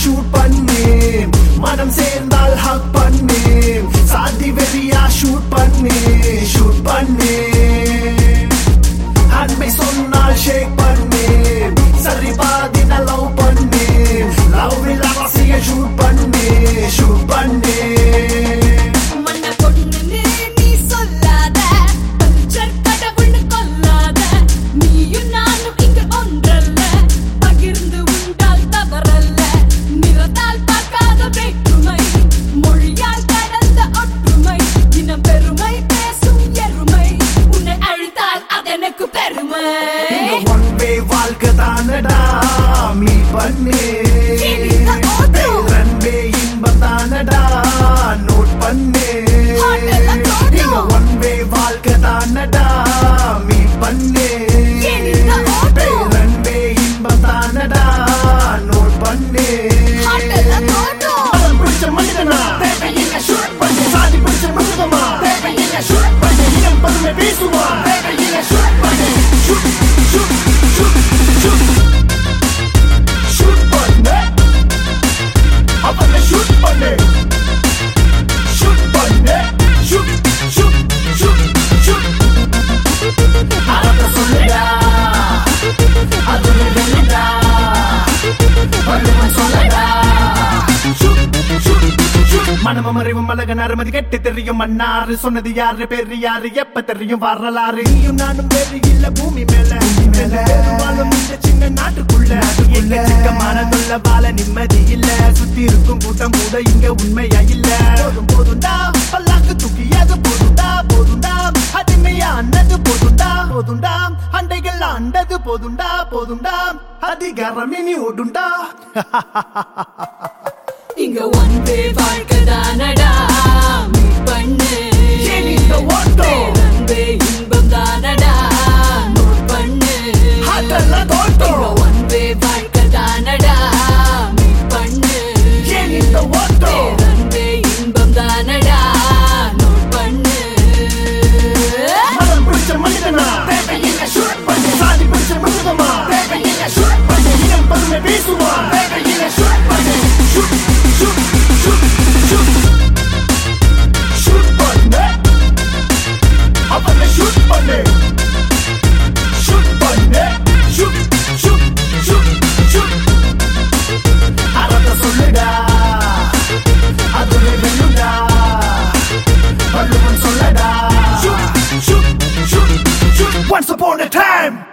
Shoot பண்ணு மனம் சேர்ந்தால் ஹக் பண்ணு சாதி வெறியா ஷூட் பண்ணு ஷூட் பண்ணு அன்பை சொன்னால் ஷேக் பண்ணு சரி பாதி லவ் பண்ணு லவ் இல்லாம ஷூட் பண்ணு ஷூட் பண்ணு மண்ண பொண்ணுன்னு நீ சொல்லாத பஞ்சர் கடவுள்னு கொல்லாத நீயும் நானும் இங்கு ஒன்றல்ல பகிர்ந்து உண்டால் தவறல்ல நிறத்தால் பார்க்காத வேற்றுமை மொழியால் கடந்த ஒற்றுமை இனம் பெருமை பேசும் எருமை உன்னை அழித்தால் அதெனக்கு பெருமை ஒன் வே வாழ்க்கை தானடா மீ பண்ணு இந்த auto. ரன்வே இன்பம் தானடா நோட் பண்ணு Hotel auto. இங்க ஒன் வே வாழ்க்கை தானடா மீ பண்ணு இந்த auto. ரன்வே இன்பம் தானடா நோட் பண்ணு ஹோட்டல்ல தோட்டம். மதம் பிடிச்ச மனிதனா தேவையில்லை ஷூட் பண்ணு சாதி பிடிச்ச மிருகமா தேவையில்லை ஷூட் பண்ணு இனம் பதுமை பேசுமா தேவையில்லை ஷூட் பண்ணு shoot shoot shoot shoot shoot பண்ணு அவனை ஷூட் பண்ணு ஷூட் பண்ணு ஷூட் ஷூட் ஷூட் ஷூட் அறத சொல்லுடா அது வெல்லுடா வள்ளுவன் சொல்லடா மனமும் அறிவும் அழக நறுமதி கெட்டு தெரியும் மன்னாரு சொன்னது யாரு பேரு யாரு எப்ப தெரியும் வரலாறு நீயும் நானும் வேறு இல்ல பூமி மேல மேல பெரும்பாலும் இந்த சின்ன நாட்டுக்குள்ள எங்க சிக்கமான தொல்ல வாழ நிம்மதி இல்ல சுத்தி இருக்கும் கூட்டம் கூட இங்க உண்மையா இல்ல போதும் போதும்டா பல்லாக்கு தூக்கியது போதும்டா போதும்டா அடிமையானது போதும்டா போதும்டா அண்டைகள் ஆண்டது போதும்டா போதும்டா அதிகாரம் இனி ஓடுண்டா இங்க ஒன் வே வாழ்க்கை தானடா மீ பண்ணு ஏன் இந்த ஓட்டம்? பேரன்பே இன்பம் தானடா நோட் பண்ணு அதெல்லாம் தோட்டம். இங்க ஒன் வே வாழ்க்கை தானடா மீ பண்ணு ஏன் இந்த ஓட்டம்? பேரன்பே இன்பம் தானடா நோட் பண்ணு மதம் பிடிச்ச மனிதனா தேவையில்லை ஷூட் பண்ணு சாதி பிடிச்ச மிருகமா தேவையில்லை ஷூட் பண்ணு இனம் பதுமை பேசுமா தேவையில்லை ஷூட் பண்ணு shoot shoot shoot shoot shoot பண்ணு அவனை ஷூட் பண்ணு ஷூட் பண்ணு ஷூட் ஷூட் ஷூட் ஷூட் அறத சொல்லுடா அது வெல்லுடா வள்ளுவன் சொல்லடா Shoot, shoot, shoot, shoot. Once upon a time